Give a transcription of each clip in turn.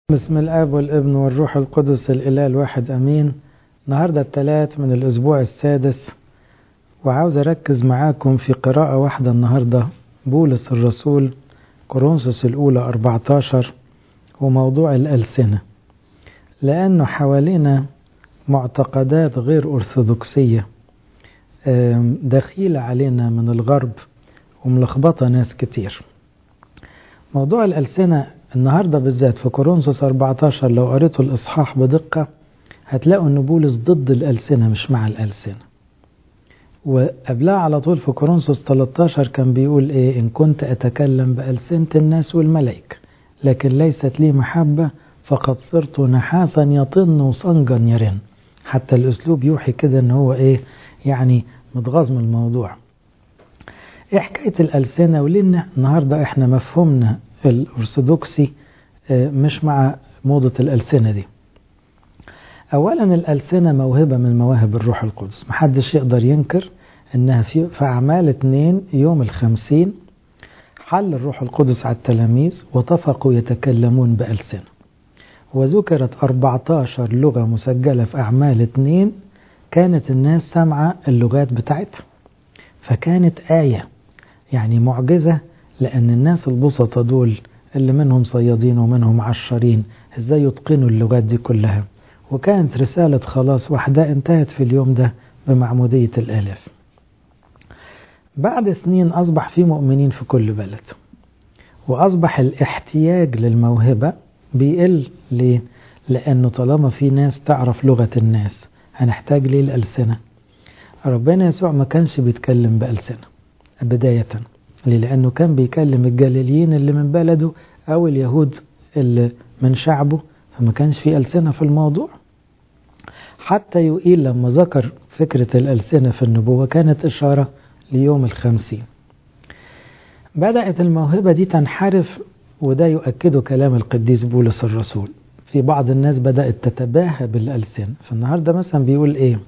بسم الاب والابن والروح القدس الاله الواحد امين النهارده الثلاث من الاسبوع السادس وعاوز اركز معاكم في قراءة واحدة النهارده بولس الرسول كورنثوس الاولى 14 وموضوع الالسنة لانه حوالينا معتقدات غير ارثوذكسية دخيلة علينا من الغرب وملخبطة ناس كتير موضوع الألسنة النهاردة بالذات في كورنثوس 14 لو قريتوا الإصحاح بدقة هتلاقوا أن بولس ضد الألسنة مش مع الألسنة وقبلها على طول في كورنثوس 13 كان بيقول إيه إن كنت أتكلم بألسنة الناس والملائكة لكن ليست لي محبة فقد صرت نحاسا يطن وصنجا يرن حتى الأسلوب يوحي كده أن هو إيه يعني متغاظ من الموضوع ايه حكاية الألسنة وليه النهاردة احنا مفهومنا الأرثوذكسي مش مع موضة الألسنة دي أولا الألسنة موهبة من مواهب الروح القدس محدش يقدر ينكر أنها في, في أعمال اتنين يوم الخمسين حل الروح القدس على التلاميذ واتفقوا يتكلمون بألسنة وذكرت 14 لغة مسجلة في أعمال اتنين كانت الناس سامعة اللغات بتاعتها فكانت آية يعني معجزة لأن الناس البسطة دول اللي منهم صيادين ومنهم عشرين ازاي يتقنوا اللغات دي كلها وكانت رسالة خلاص واحدة انتهت في اليوم ده بمعمودية الآلاف بعد سنين أصبح في مؤمنين في كل بلد وأصبح الاحتياج للموهبة بيقل ليه؟ لأنه طالما في ناس تعرف لغة الناس هنحتاج ليه الألسنة ربنا يسوع ما كانش بيتكلم بألسنة بداية ليه؟ لأنه كان بيكلم الجليليين اللي من بلده أو اليهود اللي من شعبه فما كانش في ألسنة في الموضوع حتى يقيل لما ذكر فكرة الألسنة في النبوة كانت إشارة ليوم الخمسين بدأت الموهبة دي تنحرف وده يؤكده كلام القديس بولس الرسول في بعض الناس بدأت تتباهى بالألسنة فالنهاردة مثلا بيقول إيه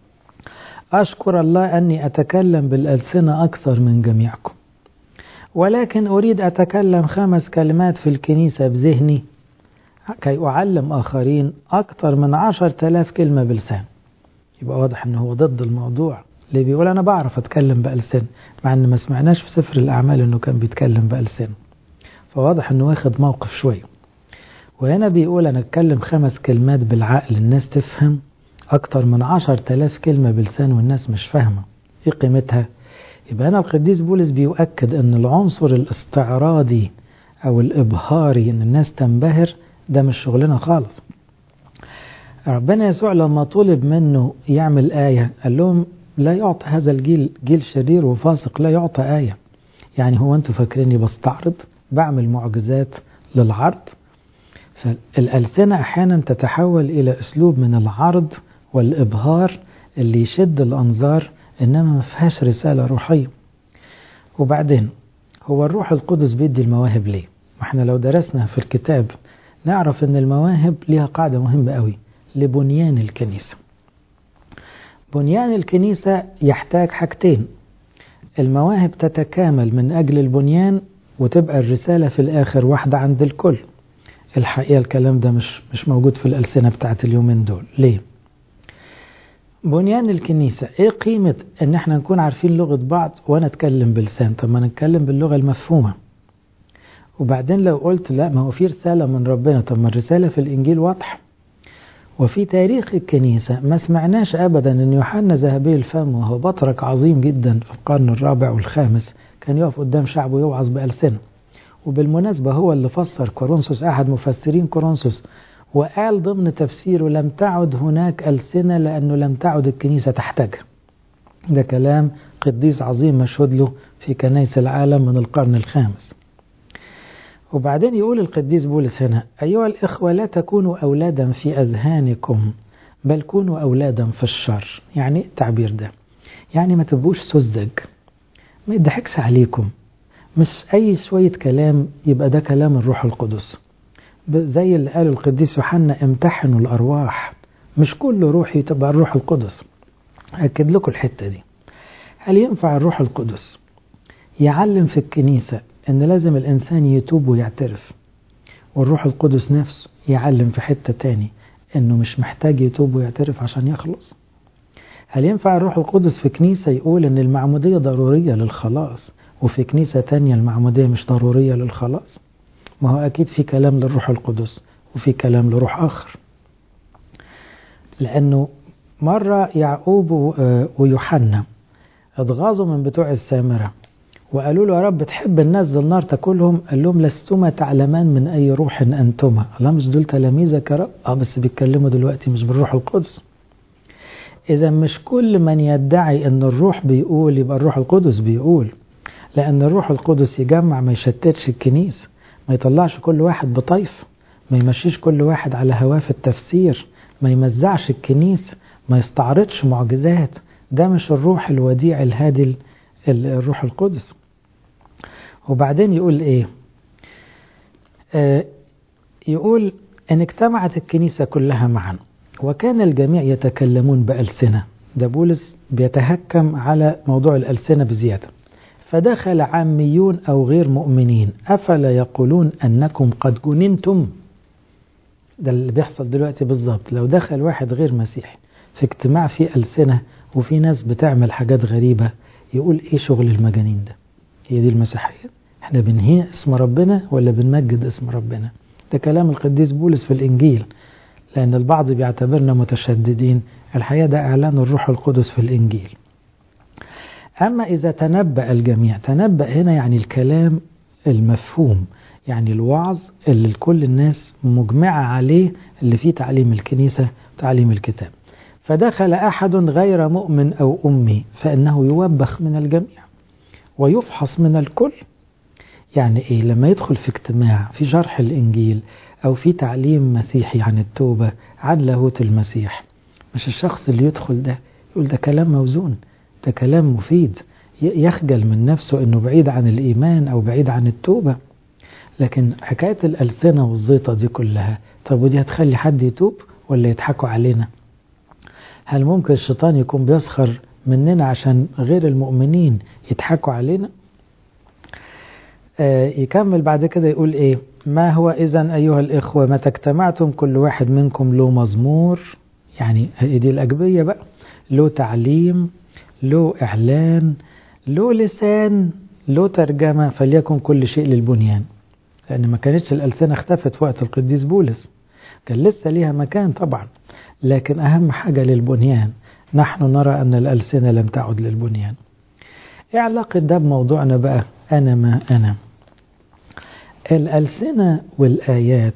أشكر الله أني أتكلم بالألسنة أكثر من جميعكم ولكن أريد أتكلم خمس كلمات في الكنيسة بذهني كي أعلم آخرين أكثر من عشر تلاف كلمة بلسان يبقى واضح أنه هو ضد الموضوع اللي بيقول أنا بعرف أتكلم بألسن مع أن ما سمعناش في سفر الأعمال أنه كان بيتكلم بألسن فواضح أنه واخد موقف شوية وهنا بيقول أنا أتكلم خمس كلمات بالعقل الناس تفهم أكتر من عشر تلاف كلمة بلسان والناس مش فاهمة إيه قيمتها يبقى هنا القديس بولس بيؤكد أن العنصر الاستعراضي أو الإبهاري أن الناس تنبهر ده مش شغلنا خالص ربنا يسوع لما طلب منه يعمل آية قال لهم لا يعطى هذا الجيل جيل شرير وفاسق لا يعطى آية يعني هو أنتوا فاكريني بستعرض بعمل معجزات للعرض فالألسنة أحيانا تتحول إلى أسلوب من العرض والإبهار اللي يشد الأنظار إنما ما فيهاش رسالة روحية وبعدين هو الروح القدس بيدي المواهب ليه ما احنا لو درسنا في الكتاب نعرف ان المواهب ليها قاعدة مهمة قوي لبنيان الكنيسة بنيان الكنيسة يحتاج حاجتين المواهب تتكامل من أجل البنيان وتبقى الرسالة في الآخر واحدة عند الكل الحقيقة الكلام ده مش مش موجود في الألسنة بتاعت اليومين دول ليه؟ بنيان الكنيسة ايه قيمة ان احنا نكون عارفين لغة بعض وانا اتكلم بلسان طب ما نتكلم باللغة المفهومة وبعدين لو قلت لا ما هو في رسالة من ربنا طب ما الرسالة في الانجيل واضحة وفي تاريخ الكنيسة ما سمعناش ابدا ان يوحنا ذهبي الفم وهو بطرك عظيم جدا في القرن الرابع والخامس كان يقف قدام شعبه يوعظ بألسنة وبالمناسبة هو اللي فسر كورنثوس أحد مفسرين كورنثوس وقال ضمن تفسيره لم تعد هناك ألسنة لأنه لم تعد الكنيسة تحتاجها ده كلام قديس عظيم مشهود له في كنائس العالم من القرن الخامس وبعدين يقول القديس بولس هنا أيها الإخوة لا تكونوا أولادا في أذهانكم بل كونوا أولادا في الشر يعني التعبير ده يعني ما تبقوش سذج ما يضحكش عليكم مش أي شوية كلام يبقى ده كلام الروح القدس زي اللي قاله القديس يوحنا امتحنوا الأرواح مش كل روحي تبقى الروح القدس أكد لكم الحتة دي هل ينفع الروح القدس يعلم في الكنيسة أن لازم الإنسان يتوب ويعترف والروح القدس نفسه يعلم في حتة تاني انه مش محتاج يتوب ويعترف عشان يخلص هل ينفع الروح القدس في كنيسة يقول ان المعمودية ضرورية للخلاص وفي كنيسة تانية المعمودية مش ضرورية للخلاص ما هو أكيد في كلام للروح القدس وفي كلام لروح آخر لأنه مرة يعقوب ويوحنا اتغاظوا من بتوع السامرة وقالوا له يا رب تحب ننزل نار تاكلهم قال لهم لستما تعلمان من أي روح أنتما الله مش دول تلاميذك يا رب اه بس بيتكلموا دلوقتي مش بالروح القدس إذا مش كل من يدعي أن الروح بيقول يبقى الروح القدس بيقول لأن الروح القدس يجمع ما يشتتش الكنيسة ما يطلعش كل واحد بطيف ما يمشيش كل واحد على هواه في التفسير ما يمزعش الكنيسة ما يستعرضش معجزات ده مش الروح الوديع الهادي الروح القدس وبعدين يقول ايه آه يقول ان اجتمعت الكنيسة كلها معا وكان الجميع يتكلمون بألسنة ده بولس بيتهكم على موضوع الألسنة بزيادة فدخل عاميون أو غير مؤمنين أفلا يقولون أنكم قد جننتم ده اللي بيحصل دلوقتي بالظبط لو دخل واحد غير مسيحي في اجتماع فيه ألسنة وفي ناس بتعمل حاجات غريبة يقول ايه شغل المجانين ده هي دي المسيحية احنا بنهين اسم ربنا ولا بنمجد اسم ربنا ده كلام القديس بولس في الإنجيل لأن البعض بيعتبرنا متشددين الحقيقة ده إعلان الروح القدس في الإنجيل أما إذا تنبأ الجميع تنبأ هنا يعني الكلام المفهوم يعني الوعظ اللي كل الناس مجمعة عليه اللي فيه تعليم الكنيسة وتعليم الكتاب فدخل أحد غير مؤمن أو أمي فإنه يوبخ من الجميع ويفحص من الكل يعني إيه لما يدخل في اجتماع في شرح الإنجيل أو في تعليم مسيحي عن التوبة عن لاهوت المسيح مش الشخص اللي يدخل ده يقول ده كلام موزون ده كلام مفيد يخجل من نفسه أنه بعيد عن الإيمان أو بعيد عن التوبة لكن حكاية الألسنة والزيطة دي كلها طب ودي هتخلي حد يتوب ولا يضحكوا علينا هل ممكن الشيطان يكون بيسخر مننا عشان غير المؤمنين يضحكوا علينا آه يكمل بعد كده يقول ايه ما هو اذا ايها الاخوة متى اجتمعتم كل واحد منكم له مزمور يعني دي الاجبية بقى له تعليم له اعلان له لسان له ترجمة فليكن كل شيء للبنيان لان ما كانتش الالسنة اختفت في وقت القديس بولس كان لسه ليها مكان طبعا لكن أهم حاجة للبنيان نحن نرى أن الألسنة لم تعد للبنيان إيه علاقة ده بموضوعنا بقى أنا ما أنا الألسنة والآيات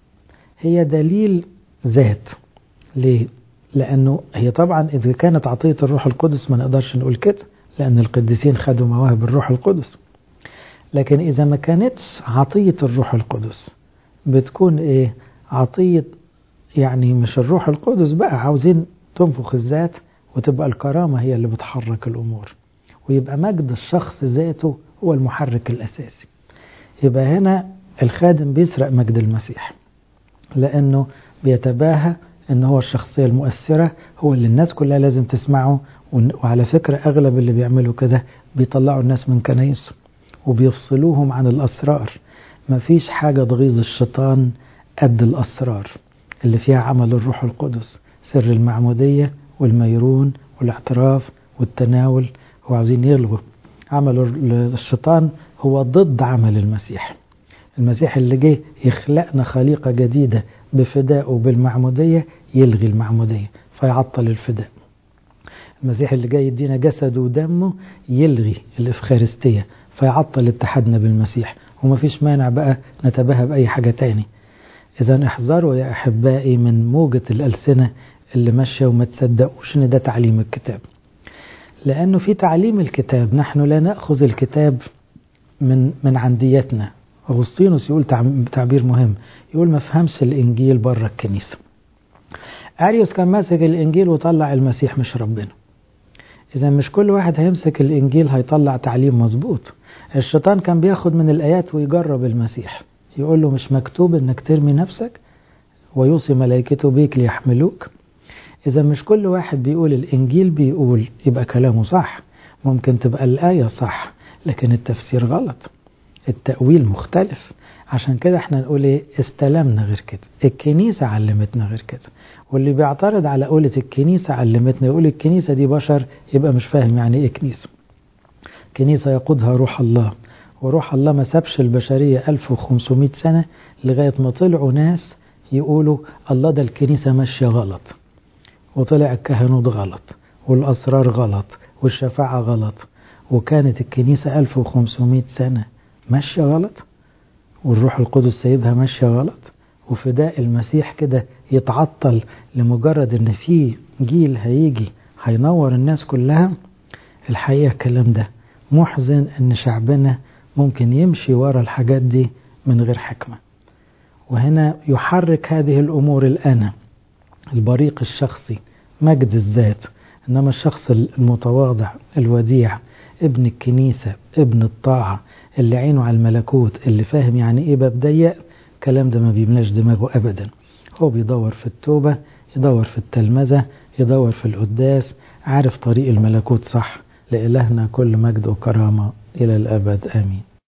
هي دليل ذات ليه؟ لأنه هي طبعا إذا كانت عطية الروح القدس ما نقدرش نقول كده لأن القديسين خدوا مواهب الروح القدس لكن إذا ما كانتش عطية الروح القدس بتكون إيه؟ عطية يعني مش الروح القدس بقى عاوزين تنفخ الذات وتبقى الكرامة هي اللي بتحرك الأمور ويبقى مجد الشخص ذاته هو المحرك الأساسي يبقى هنا الخادم بيسرق مجد المسيح لأنه بيتباهى أن هو الشخصية المؤثرة هو اللي الناس كلها لازم تسمعه وعلى فكرة أغلب اللي بيعملوا كده بيطلعوا الناس من كنايسهم وبيفصلوهم عن الأسرار مفيش حاجة تغيظ الشيطان قد الأسرار اللي فيها عمل الروح القدس سر المعمودية والميرون والاعتراف والتناول هو عاوزين يلغوا عمل الشيطان هو ضد عمل المسيح المسيح اللي جه يخلقنا خليقة جديدة بفدائه بالمعمودية يلغي المعمودية فيعطل الفداء المسيح اللي جاي يدينا جسده ودمه يلغي الإفخارستية فيعطل اتحادنا بالمسيح ومفيش مانع بقى نتباهى بأي حاجة تاني إذا احذروا يا أحبائي من موجة الألسنة اللي ماشية وما تصدقوش إن ده تعليم الكتاب لأنه في تعليم الكتاب نحن لا نأخذ الكتاب من من عنديتنا أغسطينوس يقول تعبير مهم يقول ما فهمش الإنجيل بره الكنيسة أريوس كان ماسك الإنجيل وطلع المسيح مش ربنا إذا مش كل واحد هيمسك الإنجيل هيطلع تعليم مظبوط الشيطان كان بياخد من الآيات ويجرب المسيح يقول له مش مكتوب انك ترمي نفسك ويوصي ملائكته بيك ليحملوك اذا مش كل واحد بيقول الانجيل بيقول يبقى كلامه صح ممكن تبقى الايه صح لكن التفسير غلط التاويل مختلف عشان كده احنا نقول ايه استلمنا غير كده الكنيسة علمتنا غير كده واللي بيعترض على قولة الكنيسة علمتنا يقول الكنيسة دي بشر يبقى مش فاهم يعني ايه كنيسة كنيسة يقودها روح الله وروح الله ما سابش البشرية 1500 سنة لغاية ما طلعوا ناس يقولوا الله ده الكنيسة ماشية غلط وطلع الكهنوت غلط والأسرار غلط والشفاعة غلط وكانت الكنيسة 1500 سنة ماشية غلط والروح القدس سيدها ماشية غلط وفداء المسيح كده يتعطل لمجرد ان في جيل هيجي هينور الناس كلها الحقيقة الكلام ده محزن ان شعبنا ممكن يمشي ورا الحاجات دي من غير حكمة وهنا يحرك هذه الأمور الأنا البريق الشخصي مجد الذات إنما الشخص المتواضع الوديع ابن الكنيسة ابن الطاعة اللي عينه على الملكوت اللي فاهم يعني ايه باب ضيق الكلام ده ما بيملاش دماغه أبدا هو بيدور في التوبة يدور في التلمذة يدور في القداس عارف طريق الملكوت صح لإلهنا كل مجد وكرامة إلى الأبد آمين